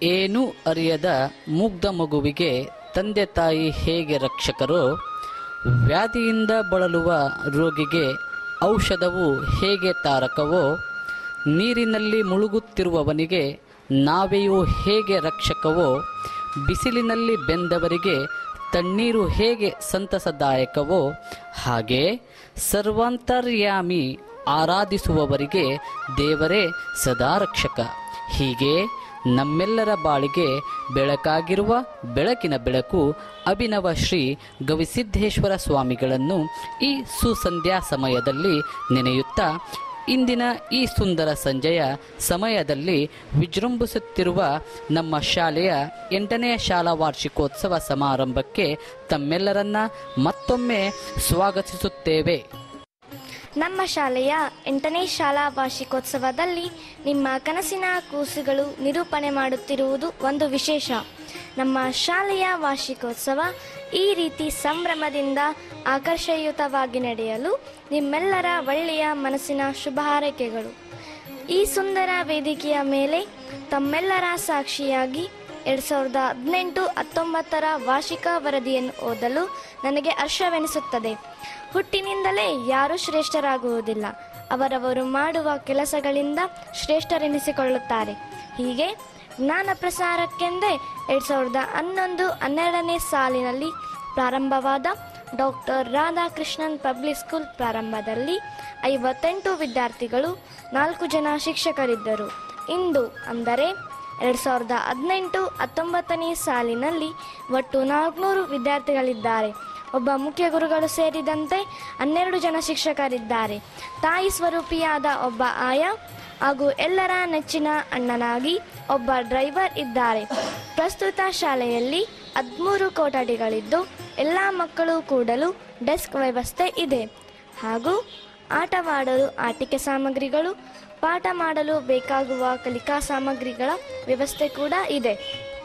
ಏನೂ ಅರಿಯದ ಮುಗ್ಧ ಮಗುವಿಗೆ ತಂದೆ ತಾಯಿ ಹೇಗೆ ರಕ್ಷಕರೋ ವ್ಯಾಧಿಯಿಂದ ಬಳಲುವ ರೋಗಿಗೆ ಔಷಧವು ಹೇಗೆ ತಾರಕವೋ ನೀರಿನಲ್ಲಿ ಮುಳುಗುತ್ತಿರುವವನಿಗೆ ನಾವೆಯೂ ಹೇಗೆ ರಕ್ಷಕವೋ ಬಿಸಿಲಿನಲ್ಲಿ ಬೆಂದವರಿಗೆ ತಣ್ಣೀರು ಹೇಗೆ ಸಂತಸದಾಯಕವೋ ಹಾಗೆ ಸರ್ವಾಂತರ್ಯಾಮಿ ಆರಾಧಿಸುವವರಿಗೆ ದೇವರೇ ಸದಾ ರಕ್ಷಕ ಹೀಗೆ ನಮ್ಮೆಲ್ಲರ ಬಾಳಿಗೆ ಬೆಳಕಾಗಿರುವ ಬೆಳಕಿನ ಬೆಳಕು ಅಭಿನವ ಶ್ರೀ ಗವಿಸಿದ್ದೇಶ್ವರ ಸ್ವಾಮಿಗಳನ್ನು ಈ ಸುಸಂಧ್ಯಾ ಸಮಯದಲ್ಲಿ ನೆನೆಯುತ್ತಾ ಇಂದಿನ ಈ ಸುಂದರ ಸಂಜೆಯ ಸಮಯದಲ್ಲಿ ವಿಜೃಂಭಿಸುತ್ತಿರುವ ನಮ್ಮ ಶಾಲೆಯ ಎಂಟನೆಯ ಶಾಲಾ ವಾರ್ಷಿಕೋತ್ಸವ ಸಮಾರಂಭಕ್ಕೆ ತಮ್ಮೆಲ್ಲರನ್ನ ಮತ್ತೊಮ್ಮೆ ಸ್ವಾಗತಿಸುತ್ತೇವೆ ನಮ್ಮ ಶಾಲೆಯ ಎಂಟನೇ ಶಾಲಾ ವಾರ್ಷಿಕೋತ್ಸವದಲ್ಲಿ ನಿಮ್ಮ ಕನಸಿನ ಕೂಸುಗಳು ನಿರೂಪಣೆ ಮಾಡುತ್ತಿರುವುದು ಒಂದು ವಿಶೇಷ ನಮ್ಮ ಶಾಲೆಯ ವಾರ್ಷಿಕೋತ್ಸವ ಈ ರೀತಿ ಸಂಭ್ರಮದಿಂದ ಆಕರ್ಷಯುತವಾಗಿ ನಡೆಯಲು ನಿಮ್ಮೆಲ್ಲರ ಒಳ್ಳೆಯ ಮನಸ್ಸಿನ ಶುಭ ಹಾರೈಕೆಗಳು ಈ ಸುಂದರ ವೇದಿಕೆಯ ಮೇಲೆ ತಮ್ಮೆಲ್ಲರ ಸಾಕ್ಷಿಯಾಗಿ ಎರಡು ಸಾವಿರದ ಹದಿನೆಂಟು ಹತ್ತೊಂಬತ್ತರ ವಾರ್ಷಿಕ ವರದಿಯನ್ನು ಓದಲು ನನಗೆ ಹರ್ಷವೆನಿಸುತ್ತದೆ ಹುಟ್ಟಿನಿಂದಲೇ ಯಾರೂ ಶ್ರೇಷ್ಠರಾಗುವುದಿಲ್ಲ ಅವರವರು ಮಾಡುವ ಕೆಲಸಗಳಿಂದ ಶ್ರೇಷ್ಠರೆನಿಸಿಕೊಳ್ಳುತ್ತಾರೆ ಹೀಗೆ ಜ್ಞಾನ ಪ್ರಸಾರಕ್ಕೆಂದೇ ಎರಡು ಸಾವಿರದ ಹನ್ನೊಂದು ಹನ್ನೆರಡನೇ ಸಾಲಿನಲ್ಲಿ ಪ್ರಾರಂಭವಾದ ಡಾಕ್ಟರ್ ರಾಧಾಕೃಷ್ಣನ್ ಪಬ್ಲಿಕ್ ಸ್ಕೂಲ್ ಪ್ರಾರಂಭದಲ್ಲಿ ಐವತ್ತೆಂಟು ವಿದ್ಯಾರ್ಥಿಗಳು ನಾಲ್ಕು ಜನ ಶಿಕ್ಷಕರಿದ್ದರು ಇಂದು ಅಂದರೆ ಎರಡು ಸಾವಿರದ ಹದಿನೆಂಟು ಹತ್ತೊಂಬತ್ತನೇ ಸಾಲಿನಲ್ಲಿ ಒಟ್ಟು ನಾಲ್ಕುನೂರು ವಿದ್ಯಾರ್ಥಿಗಳಿದ್ದಾರೆ ಒಬ್ಬ ಮುಖ್ಯ ಗುರುಗಳು ಸೇರಿದಂತೆ ಹನ್ನೆರಡು ಜನ ಶಿಕ್ಷಕರಿದ್ದಾರೆ ತಾಯಿ ಸ್ವರೂಪಿಯಾದ ಒಬ್ಬ ಆಯ ಹಾಗೂ ಎಲ್ಲರ ನೆಚ್ಚಿನ ಅಣ್ಣನಾಗಿ ಒಬ್ಬ ಡ್ರೈವರ್ ಇದ್ದಾರೆ ಪ್ರಸ್ತುತ ಶಾಲೆಯಲ್ಲಿ ಹದಿಮೂರು ಕೊಠಡಿಗಳಿದ್ದು ಎಲ್ಲ ಮಕ್ಕಳು ಕೂಡಲು ಡೆಸ್ಕ್ ವ್ಯವಸ್ಥೆ ಇದೆ ಹಾಗೂ ಆಟವಾಡಲು ಆಟಿಕೆ ಸಾಮಗ್ರಿಗಳು ಪಾಠ ಮಾಡಲು ಬೇಕಾಗುವ ಕಲಿಕಾ ಸಾಮಗ್ರಿಗಳ ವ್ಯವಸ್ಥೆ ಕೂಡ ಇದೆ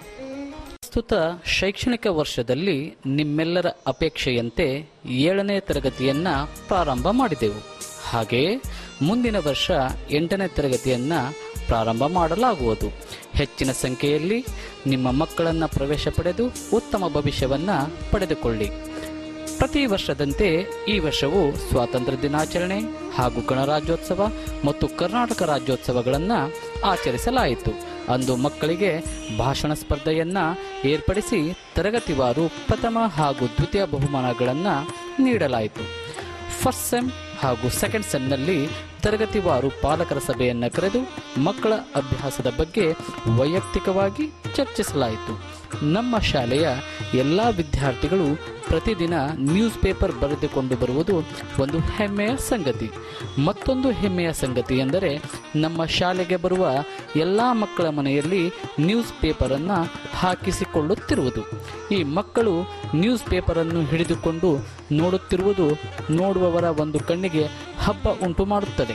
ಪ್ರಸ್ತುತ ಶೈಕ್ಷಣಿಕ ವರ್ಷದಲ್ಲಿ ನಿಮ್ಮೆಲ್ಲರ ಅಪೇಕ್ಷೆಯಂತೆ ಏಳನೇ ತರಗತಿಯನ್ನ ಪ್ರಾರಂಭ ಮಾಡಿದೆವು ಹಾಗೆಯೇ ಮುಂದಿನ ವರ್ಷ ಎಂಟನೇ ತರಗತಿಯನ್ನ ಪ್ರಾರಂಭ ಮಾಡಲಾಗುವುದು ಹೆಚ್ಚಿನ ಸಂಖ್ಯೆಯಲ್ಲಿ ನಿಮ್ಮ ಮಕ್ಕಳನ್ನು ಪ್ರವೇಶ ಪಡೆದು ಉತ್ತಮ ಭವಿಷ್ಯವನ್ನ ಪಡೆದುಕೊಳ್ಳಿ ಪ್ರತಿ ವರ್ಷದಂತೆ ಈ ವರ್ಷವೂ ಸ್ವಾತಂತ್ರ್ಯ ದಿನಾಚರಣೆ ಹಾಗೂ ಗಣರಾಜ್ಯೋತ್ಸವ ಮತ್ತು ಕರ್ನಾಟಕ ರಾಜ್ಯೋತ್ಸವಗಳನ್ನು ಆಚರಿಸಲಾಯಿತು ಅಂದು ಮಕ್ಕಳಿಗೆ ಭಾಷಣ ಸ್ಪರ್ಧೆಯನ್ನ ಏರ್ಪಡಿಸಿ ತರಗತಿವಾರು ಪ್ರಥಮ ಹಾಗೂ ದ್ವಿತೀಯ ಬಹುಮಾನಗಳನ್ನು ನೀಡಲಾಯಿತು ಫಸ್ಟ್ ಸೆಮ್ ಹಾಗೂ ಸೆಕೆಂಡ್ ಸೆಮ್ನಲ್ಲಿ ತರಗತಿವಾರು ಪಾಲಕರ ಸಭೆಯನ್ನು ಕರೆದು ಮಕ್ಕಳ ಅಭ್ಯಾಸದ ಬಗ್ಗೆ ವೈಯಕ್ತಿಕವಾಗಿ ಚರ್ಚಿಸಲಾಯಿತು ನಮ್ಮ ಶಾಲೆಯ ಎಲ್ಲ ವಿದ್ಯಾರ್ಥಿಗಳು ಪ್ರತಿದಿನ ನ್ಯೂಸ್ ಪೇಪರ್ ಬರೆದುಕೊಂಡು ಬರುವುದು ಒಂದು ಹೆಮ್ಮೆಯ ಸಂಗತಿ ಮತ್ತೊಂದು ಹೆಮ್ಮೆಯ ಸಂಗತಿ ಎಂದರೆ ನಮ್ಮ ಶಾಲೆಗೆ ಬರುವ ಎಲ್ಲ ಮಕ್ಕಳ ಮನೆಯಲ್ಲಿ ನ್ಯೂಸ್ ಪೇಪರನ್ನು ಹಾಕಿಸಿಕೊಳ್ಳುತ್ತಿರುವುದು ಈ ಮಕ್ಕಳು ನ್ಯೂಸ್ ಪೇಪರನ್ನು ಹಿಡಿದುಕೊಂಡು ನೋಡುತ್ತಿರುವುದು ನೋಡುವವರ ಒಂದು ಕಣ್ಣಿಗೆ ಹಬ್ಬ ಉಂಟು ಮಾಡುತ್ತದೆ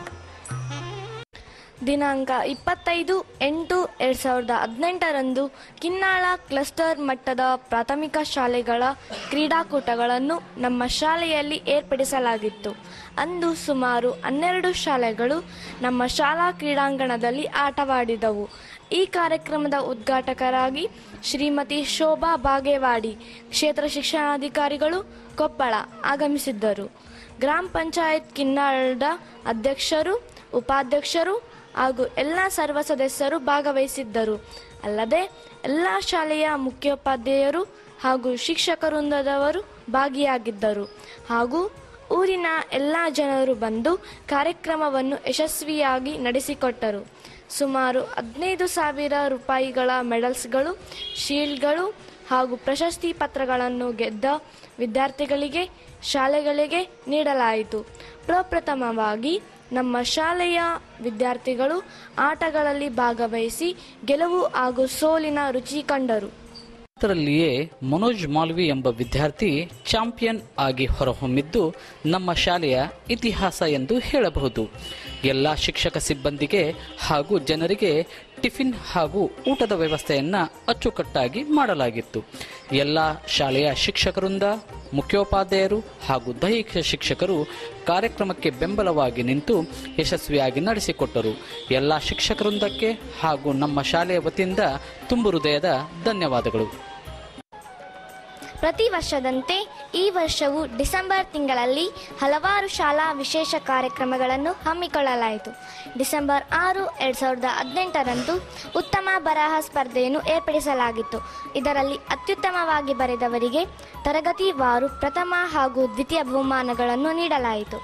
ದಿನಾಂಕ ಇಪ್ಪತ್ತೈದು ಎಂಟು ಎರಡು ಸಾವಿರದ ಹದಿನೆಂಟರಂದು ಕಿನ್ನಾಳ ಕ್ಲಸ್ಟರ್ ಮಟ್ಟದ ಪ್ರಾಥಮಿಕ ಶಾಲೆಗಳ ಕ್ರೀಡಾಕೂಟಗಳನ್ನು ನಮ್ಮ ಶಾಲೆಯಲ್ಲಿ ಏರ್ಪಡಿಸಲಾಗಿತ್ತು ಅಂದು ಸುಮಾರು ಹನ್ನೆರಡು ಶಾಲೆಗಳು ನಮ್ಮ ಶಾಲಾ ಕ್ರೀಡಾಂಗಣದಲ್ಲಿ ಆಟವಾಡಿದವು ಈ ಕಾರ್ಯಕ್ರಮದ ಉದ್ಘಾಟಕರಾಗಿ ಶ್ರೀಮತಿ ಶೋಭಾ ಬಾಗೇವಾಡಿ ಕ್ಷೇತ್ರ ಶಿಕ್ಷಣಾಧಿಕಾರಿಗಳು ಕೊಪ್ಪಳ ಆಗಮಿಸಿದ್ದರು ಗ್ರಾಮ ಪಂಚಾಯತ್ ಕಿನ್ನಾಳದ ಅಧ್ಯಕ್ಷರು ಉಪಾಧ್ಯಕ್ಷರು ಹಾಗೂ ಎಲ್ಲ ಸರ್ವ ಸದಸ್ಯರು ಭಾಗವಹಿಸಿದ್ದರು ಅಲ್ಲದೆ ಎಲ್ಲ ಶಾಲೆಯ ಮುಖ್ಯೋಪಾಧ್ಯಾಯರು ಹಾಗೂ ಶಿಕ್ಷಕ ವೃಂದದವರು ಭಾಗಿಯಾಗಿದ್ದರು ಹಾಗೂ ಊರಿನ ಎಲ್ಲ ಜನರು ಬಂದು ಕಾರ್ಯಕ್ರಮವನ್ನು ಯಶಸ್ವಿಯಾಗಿ ನಡೆಸಿಕೊಟ್ಟರು ಸುಮಾರು ಹದಿನೈದು ಸಾವಿರ ರೂಪಾಯಿಗಳ ಮೆಡಲ್ಸ್ಗಳು ಶೀಲ್ಡ್ಗಳು ಹಾಗೂ ಪ್ರಶಸ್ತಿ ಪತ್ರಗಳನ್ನು ಗೆದ್ದ ವಿದ್ಯಾರ್ಥಿಗಳಿಗೆ ಶಾಲೆಗಳಿಗೆ ನೀಡಲಾಯಿತು ಪ್ರಪ್ರಥಮವಾಗಿ ನಮ್ಮ ಶಾಲೆಯ ವಿದ್ಯಾರ್ಥಿಗಳು ಆಟಗಳಲ್ಲಿ ಭಾಗವಹಿಸಿ ಗೆಲುವು ಹಾಗೂ ಸೋಲಿನ ರುಚಿ ಕಂಡರು ಅದರಲ್ಲಿಯೇ ಮನೋಜ್ ಮಾಲ್ವಿ ಎಂಬ ವಿದ್ಯಾರ್ಥಿ ಚಾಂಪಿಯನ್ ಆಗಿ ಹೊರಹೊಮ್ಮಿದ್ದು ನಮ್ಮ ಶಾಲೆಯ ಇತಿಹಾಸ ಎಂದು ಹೇಳಬಹುದು ಎಲ್ಲ ಶಿಕ್ಷಕ ಸಿಬ್ಬಂದಿಗೆ ಹಾಗೂ ಜನರಿಗೆ ಟಿಫಿನ್ ಹಾಗೂ ಊಟದ ವ್ಯವಸ್ಥೆಯನ್ನ ಅಚ್ಚುಕಟ್ಟಾಗಿ ಮಾಡಲಾಗಿತ್ತು ಎಲ್ಲ ಶಾಲೆಯ ಶಿಕ್ಷಕರಿಂದ ಮುಖ್ಯೋಪಾಧ್ಯಾಯರು ಹಾಗೂ ದೈಹಿಕ ಶಿಕ್ಷಕರು ಕಾರ್ಯಕ್ರಮಕ್ಕೆ ಬೆಂಬಲವಾಗಿ ನಿಂತು ಯಶಸ್ವಿಯಾಗಿ ನಡೆಸಿಕೊಟ್ಟರು ಎಲ್ಲ ಶಿಕ್ಷಕವೃಂದಕ್ಕೆ ಹಾಗೂ ನಮ್ಮ ಶಾಲೆಯ ವತಿಯಿಂದ ತುಂಬು ಹೃದಯದ ಧನ್ಯವಾದಗಳು ಪ್ರತಿ ವರ್ಷದಂತೆ ಈ ವರ್ಷವೂ ಡಿಸೆಂಬರ್ ತಿಂಗಳಲ್ಲಿ ಹಲವಾರು ಶಾಲಾ ವಿಶೇಷ ಕಾರ್ಯಕ್ರಮಗಳನ್ನು ಹಮ್ಮಿಕೊಳ್ಳಲಾಯಿತು ಡಿಸೆಂಬರ್ ಆರು ಎರಡು ಸಾವಿರದ ಹದಿನೆಂಟರಂದು ಉತ್ತಮ ಬರಹ ಸ್ಪರ್ಧೆಯನ್ನು ಏರ್ಪಡಿಸಲಾಗಿತ್ತು ಇದರಲ್ಲಿ ಅತ್ಯುತ್ತಮವಾಗಿ ಬರೆದವರಿಗೆ ತರಗತಿವಾರು ಪ್ರಥಮ ಹಾಗೂ ದ್ವಿತೀಯ ಬಹುಮಾನಗಳನ್ನು ನೀಡಲಾಯಿತು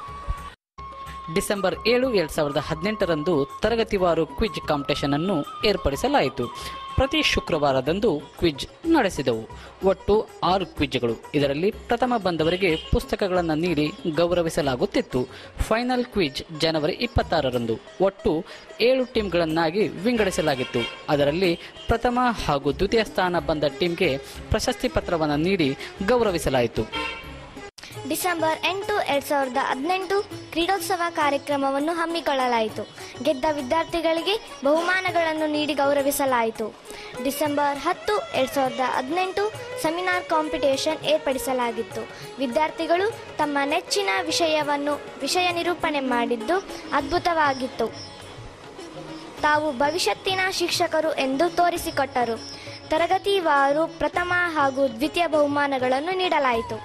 ಡಿಸೆಂಬರ್ ಏಳು ಎರಡ್ ಸಾವಿರದ ಹದಿನೆಂಟರಂದು ತರಗತಿವಾರು ಕ್ವಿಜ್ ಕಾಂಪಿಟೇಷನ್ ಅನ್ನು ಏರ್ಪಡಿಸಲಾಯಿತು ಪ್ರತಿ ಶುಕ್ರವಾರದಂದು ಕ್ವಿಜ್ ನಡೆಸಿದವು ಒಟ್ಟು ಆರು ಕ್ವಿಜ್ಗಳು ಇದರಲ್ಲಿ ಪ್ರಥಮ ಬಂದವರಿಗೆ ಪುಸ್ತಕಗಳನ್ನು ನೀಡಿ ಗೌರವಿಸಲಾಗುತ್ತಿತ್ತು ಫೈನಲ್ ಕ್ವಿಜ್ ಜನವರಿ ಇಪ್ಪತ್ತಾರರಂದು ಒಟ್ಟು ಏಳು ಟೀಮ್ಗಳನ್ನಾಗಿ ವಿಂಗಡಿಸಲಾಗಿತ್ತು ಅದರಲ್ಲಿ ಪ್ರಥಮ ಹಾಗೂ ದ್ವಿತೀಯ ಸ್ಥಾನ ಬಂದ ಟೀಮ್ಗೆ ಪ್ರಶಸ್ತಿ ಪತ್ರವನ್ನು ನೀಡಿ ಗೌರವಿಸಲಾಯಿತು ಡಿಸೆಂಬರ್ ಎಂಟು ಎರಡು ಸಾವಿರದ ಹದಿನೆಂಟು ಕ್ರೀಡೋತ್ಸವ ಕಾರ್ಯಕ್ರಮವನ್ನು ಹಮ್ಮಿಕೊಳ್ಳಲಾಯಿತು ಗೆದ್ದ ವಿದ್ಯಾರ್ಥಿಗಳಿಗೆ ಬಹುಮಾನಗಳನ್ನು ನೀಡಿ ಗೌರವಿಸಲಾಯಿತು ಡಿಸೆಂಬರ್ ಹತ್ತು ಎರಡು ಸಾವಿರದ ಹದಿನೆಂಟು ಸೆಮಿನಾರ್ ಕಾಂಪಿಟೇಷನ್ ಏರ್ಪಡಿಸಲಾಗಿತ್ತು ವಿದ್ಯಾರ್ಥಿಗಳು ತಮ್ಮ ನೆಚ್ಚಿನ ವಿಷಯವನ್ನು ವಿಷಯ ನಿರೂಪಣೆ ಮಾಡಿದ್ದು ಅದ್ಭುತವಾಗಿತ್ತು ತಾವು ಭವಿಷ್ಯತ್ತಿನ ಶಿಕ್ಷಕರು ಎಂದು ತೋರಿಸಿಕೊಟ್ಟರು ತರಗತಿವಾರು ಪ್ರಥಮ ಹಾಗೂ ದ್ವಿತೀಯ ಬಹುಮಾನಗಳನ್ನು ನೀಡಲಾಯಿತು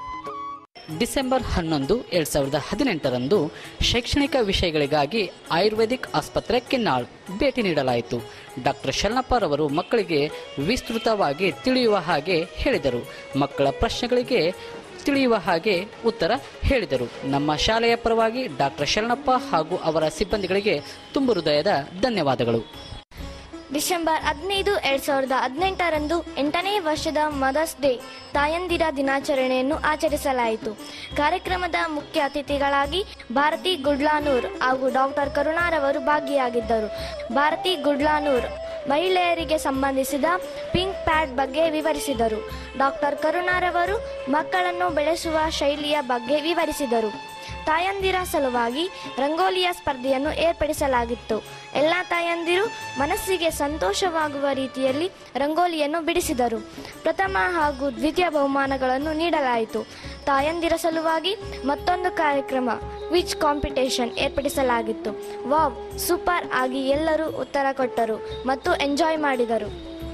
ಡಿಸೆಂಬರ್ ಹನ್ನೊಂದು ಎರಡ್ ಸಾವಿರದ ಹದಿನೆಂಟರಂದು ಶೈಕ್ಷಣಿಕ ವಿಷಯಗಳಿಗಾಗಿ ಆಯುರ್ವೇದಿಕ್ ಆಸ್ಪತ್ರೆ ಕಿನ್ನಾಳ್ ಭೇಟಿ ನೀಡಲಾಯಿತು ಡಾಕ್ಟರ್ ಶರಣಪ್ಪರವರು ಮಕ್ಕಳಿಗೆ ವಿಸ್ತೃತವಾಗಿ ತಿಳಿಯುವ ಹಾಗೆ ಹೇಳಿದರು ಮಕ್ಕಳ ಪ್ರಶ್ನೆಗಳಿಗೆ ತಿಳಿಯುವ ಹಾಗೆ ಉತ್ತರ ಹೇಳಿದರು ನಮ್ಮ ಶಾಲೆಯ ಪರವಾಗಿ ಡಾಕ್ಟರ್ ಶರಣಪ್ಪ ಹಾಗೂ ಅವರ ಸಿಬ್ಬಂದಿಗಳಿಗೆ ತುಂಬು ಹೃದಯದ ಧನ್ಯವಾದಗಳು ಡಿಸೆಂಬರ್ ಹದಿನೈದು ಎರಡು ಸಾವಿರದ ಹದಿನೆಂಟರಂದು ಎಂಟನೇ ವರ್ಷದ ಮದರ್ಸ್ ಡೇ ತಾಯಂದಿರ ದಿನಾಚರಣೆಯನ್ನು ಆಚರಿಸಲಾಯಿತು ಕಾರ್ಯಕ್ರಮದ ಮುಖ್ಯ ಅತಿಥಿಗಳಾಗಿ ಭಾರತಿ ಗುಡ್ಲಾನೂರ್ ಹಾಗೂ ಡಾಕ್ಟರ್ ಕರುಣಾರವರು ಭಾಗಿಯಾಗಿದ್ದರು ಭಾರತಿ ಗುಡ್ಲಾನೂರ್ ಮಹಿಳೆಯರಿಗೆ ಸಂಬಂಧಿಸಿದ ಪಿಂಕ್ ಪ್ಯಾಡ್ ಬಗ್ಗೆ ವಿವರಿಸಿದರು ಡಾಕ್ಟರ್ ಕರುಣಾರವರು ಮಕ್ಕಳನ್ನು ಬೆಳೆಸುವ ಶೈಲಿಯ ಬಗ್ಗೆ ವಿವರಿಸಿದರು ತಾಯಂದಿರ ಸಲುವಾಗಿ ರಂಗೋಲಿಯ ಸ್ಪರ್ಧೆಯನ್ನು ಏರ್ಪಡಿಸಲಾಗಿತ್ತು ಎಲ್ಲ ತಾಯಂದಿರು ಮನಸ್ಸಿಗೆ ಸಂತೋಷವಾಗುವ ರೀತಿಯಲ್ಲಿ ರಂಗೋಲಿಯನ್ನು ಬಿಡಿಸಿದರು ಪ್ರಥಮ ಹಾಗೂ ದ್ವಿತೀಯ ಬಹುಮಾನಗಳನ್ನು ನೀಡಲಾಯಿತು ತಾಯಂದಿರ ಸಲುವಾಗಿ ಮತ್ತೊಂದು ಕಾರ್ಯಕ್ರಮ ಕ್ವಿಜ್ ಕಾಂಪಿಟೇಷನ್ ಏರ್ಪಡಿಸಲಾಗಿತ್ತು ವಾವ್ ಸೂಪರ್ ಆಗಿ ಎಲ್ಲರೂ ಉತ್ತರ ಕೊಟ್ಟರು ಮತ್ತು ಎಂಜಾಯ್ ಮಾಡಿದರು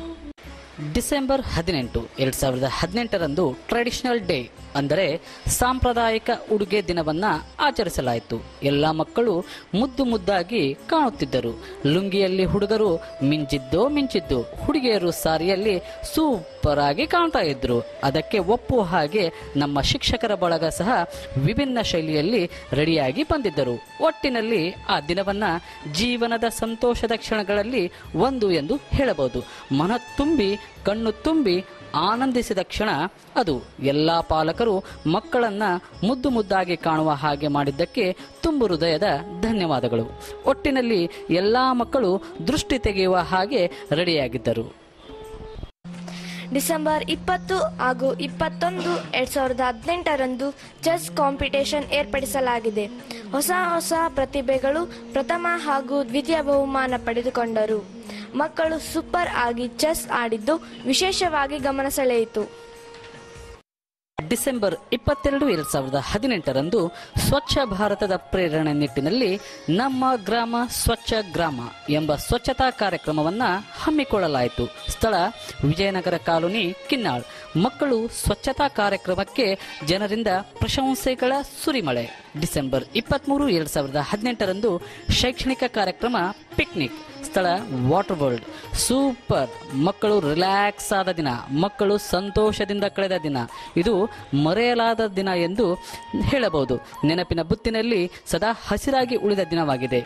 ಡಿಸೆಂಬರ್ ಹದಿನೆಂಟು ಎರಡ್ ಸಾವಿರದ ಹದಿನೆಂಟರಂದು ಟ್ರೆಡಿಷನಲ್ ಡೇ ಅಂದರೆ ಸಾಂಪ್ರದಾಯಿಕ ಉಡುಗೆ ದಿನವನ್ನ ಆಚರಿಸಲಾಯಿತು ಎಲ್ಲ ಮಕ್ಕಳು ಮುದ್ದು ಮುದ್ದಾಗಿ ಕಾಣುತ್ತಿದ್ದರು ಲುಂಗಿಯಲ್ಲಿ ಹುಡುಗರು ಮಿಂಚಿದ್ದೋ ಮಿಂಚಿದ್ದು ಹುಡುಗಿಯರು ಸಾರಿಯಲ್ಲಿ ಸೂಪರ್ ಆಗಿ ಕಾಣ್ತಾ ಇದ್ರು ಅದಕ್ಕೆ ಒಪ್ಪುವ ಹಾಗೆ ನಮ್ಮ ಶಿಕ್ಷಕರ ಬಳಗ ಸಹ ವಿಭಿನ್ನ ಶೈಲಿಯಲ್ಲಿ ರೆಡಿಯಾಗಿ ಬಂದಿದ್ದರು ಒಟ್ಟಿನಲ್ಲಿ ಆ ದಿನವನ್ನ ಜೀವನದ ಸಂತೋಷದ ಕ್ಷಣಗಳಲ್ಲಿ ಒಂದು ಎಂದು ಹೇಳಬಹುದು ಮನ ತುಂಬಿ ಕಣ್ಣು ತುಂಬಿ ಆನಂದಿಸಿದ ಕ್ಷಣ ಅದು ಎಲ್ಲ ಪಾಲಕರು ಮಕ್ಕಳನ್ನ ಮುದ್ದು ಮುದ್ದಾಗಿ ಕಾಣುವ ಹಾಗೆ ಮಾಡಿದ್ದಕ್ಕೆ ತುಂಬು ಹೃದಯದ ಧನ್ಯವಾದಗಳು ಒಟ್ಟಿನಲ್ಲಿ ಎಲ್ಲ ಮಕ್ಕಳು ದೃಷ್ಟಿ ತೆಗೆಯುವ ಹಾಗೆ ರೆಡಿಯಾಗಿದ್ದರು ಡಿಸೆಂಬರ್ ಇಪ್ಪತ್ತು ಹಾಗೂ ಇಪ್ಪತ್ತೊಂದು ಎರಡ್ ಸಾವಿರದ ಹದಿನೆಂಟರಂದು ಚೆಸ್ ಕಾಂಪಿಟೇಷನ್ ಏರ್ಪಡಿಸಲಾಗಿದೆ ಹೊಸ ಹೊಸ ಪ್ರತಿಭೆಗಳು ಪ್ರಥಮ ಹಾಗೂ ದ್ವಿತೀಯ ಬಹುಮಾನ ಪಡೆದುಕೊಂಡರು ಮಕ್ಕಳು ಸೂಪರ್ ಆಗಿ ಚೆಸ್ ಆಡಿದ್ದು ವಿಶೇಷವಾಗಿ ಗಮನ ಸೆಳೆಯಿತು ಡಿಸೆಂಬರ್ ಇಪ್ಪತ್ತೆರಡು ಎರಡ್ ಸಾವಿರದ ಹದಿನೆಂಟರಂದು ಸ್ವಚ್ಛ ಭಾರತದ ಪ್ರೇರಣೆ ನಿಟ್ಟಿನಲ್ಲಿ ನಮ್ಮ ಗ್ರಾಮ ಸ್ವಚ್ಛ ಗ್ರಾಮ ಎಂಬ ಸ್ವಚ್ಛತಾ ಕಾರ್ಯಕ್ರಮವನ್ನ ಹಮ್ಮಿಕೊಳ್ಳಲಾಯಿತು ಸ್ಥಳ ವಿಜಯನಗರ ಕಾಲೋನಿ ಕಿನ್ನಾಳ್ ಮಕ್ಕಳು ಸ್ವಚ್ಛತಾ ಕಾರ್ಯಕ್ರಮಕ್ಕೆ ಜನರಿಂದ ಪ್ರಶಂಸೆಗಳ ಸುರಿಮಳೆ ಡಿಸೆಂಬರ್ ಇಪ್ಪತ್ಮೂರು ಎರಡ್ ಸಾವಿರದ ಹದಿನೆಂಟರಂದು ಶೈಕ್ಷಣಿಕ ಕಾರ್ಯಕ್ರಮ ಪಿಕ್ನಿಕ್ ಸ್ಥಳ ವಾಟರ್ ವರ್ಲ್ಡ್ ಸೂಪರ್ ಮಕ್ಕಳು ರಿಲ್ಯಾಕ್ಸ್ ಆದ ದಿನ ಮಕ್ಕಳು ಸಂತೋಷದಿಂದ ಕಳೆದ ದಿನ ಇದು ಮರೆಯಲಾದ ದಿನ ಎಂದು ಹೇಳಬಹುದು ನೆನಪಿನ ಬುತ್ತಿನಲ್ಲಿ ಸದಾ ಹಸಿರಾಗಿ ಉಳಿದ ದಿನವಾಗಿದೆ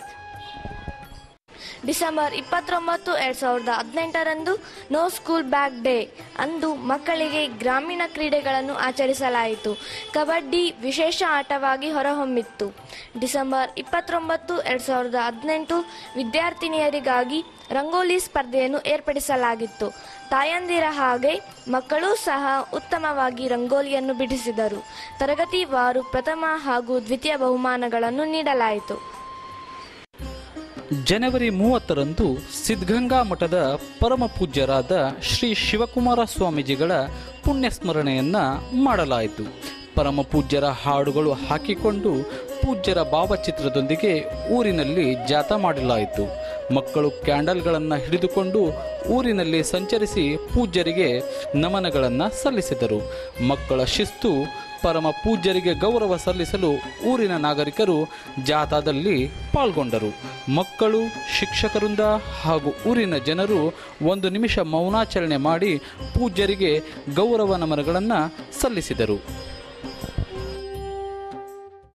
ಡಿಸೆಂಬರ್ ಇಪ್ಪತ್ತೊಂಬತ್ತು ಎರಡ್ ಸಾವಿರದ ಹದಿನೆಂಟರಂದು ನೋ ಸ್ಕೂಲ್ ಬ್ಯಾಗ್ ಡೇ ಅಂದು ಮಕ್ಕಳಿಗೆ ಗ್ರಾಮೀಣ ಕ್ರೀಡೆಗಳನ್ನು ಆಚರಿಸಲಾಯಿತು ಕಬಡ್ಡಿ ವಿಶೇಷ ಆಟವಾಗಿ ಹೊರಹೊಮ್ಮಿತ್ತು ಡಿಸೆಂಬರ್ ಇಪ್ಪತ್ತೊಂಬತ್ತು ಎರಡ್ ಸಾವಿರದ ಹದಿನೆಂಟು ವಿದ್ಯಾರ್ಥಿನಿಯರಿಗಾಗಿ ರಂಗೋಲಿ ಸ್ಪರ್ಧೆಯನ್ನು ಏರ್ಪಡಿಸಲಾಗಿತ್ತು ತಾಯಂದಿರ ಹಾಗೆ ಮಕ್ಕಳೂ ಸಹ ಉತ್ತಮವಾಗಿ ರಂಗೋಲಿಯನ್ನು ಬಿಡಿಸಿದರು ತರಗತಿವಾರು ಪ್ರಥಮ ಹಾಗೂ ದ್ವಿತೀಯ ಬಹುಮಾನಗಳನ್ನು ನೀಡಲಾಯಿತು ಜನವರಿ ಮೂವತ್ತರಂದು ಸಿದ್ಧಗಂಗಾ ಮಠದ ಪರಮ ಪೂಜ್ಯರಾದ ಶ್ರೀ ಶಿವಕುಮಾರ ಸ್ವಾಮೀಜಿಗಳ ಪುಣ್ಯಸ್ಮರಣೆಯನ್ನ ಮಾಡಲಾಯಿತು ಪರಮ ಪೂಜ್ಯರ ಹಾಡುಗಳು ಹಾಕಿಕೊಂಡು ಪೂಜ್ಯರ ಭಾವಚಿತ್ರದೊಂದಿಗೆ ಊರಿನಲ್ಲಿ ಜಾಥಾ ಮಾಡಲಾಯಿತು ಮಕ್ಕಳು ಕ್ಯಾಂಡಲ್ಗಳನ್ನು ಹಿಡಿದುಕೊಂಡು ಊರಿನಲ್ಲಿ ಸಂಚರಿಸಿ ಪೂಜ್ಯರಿಗೆ ನಮನಗಳನ್ನು ಸಲ್ಲಿಸಿದರು ಮಕ್ಕಳ ಶಿಸ್ತು ಪರಮ ಪೂಜ್ಯರಿಗೆ ಗೌರವ ಸಲ್ಲಿಸಲು ಊರಿನ ನಾಗರಿಕರು ಜಾಥಾದಲ್ಲಿ ಪಾಲ್ಗೊಂಡರು ಮಕ್ಕಳು ಶಿಕ್ಷಕರಿಂದ ಹಾಗೂ ಊರಿನ ಜನರು ಒಂದು ನಿಮಿಷ ಮೌನಾಚರಣೆ ಮಾಡಿ ಪೂಜ್ಯರಿಗೆ ಗೌರವ ನಮನಗಳನ್ನು ಸಲ್ಲಿಸಿದರು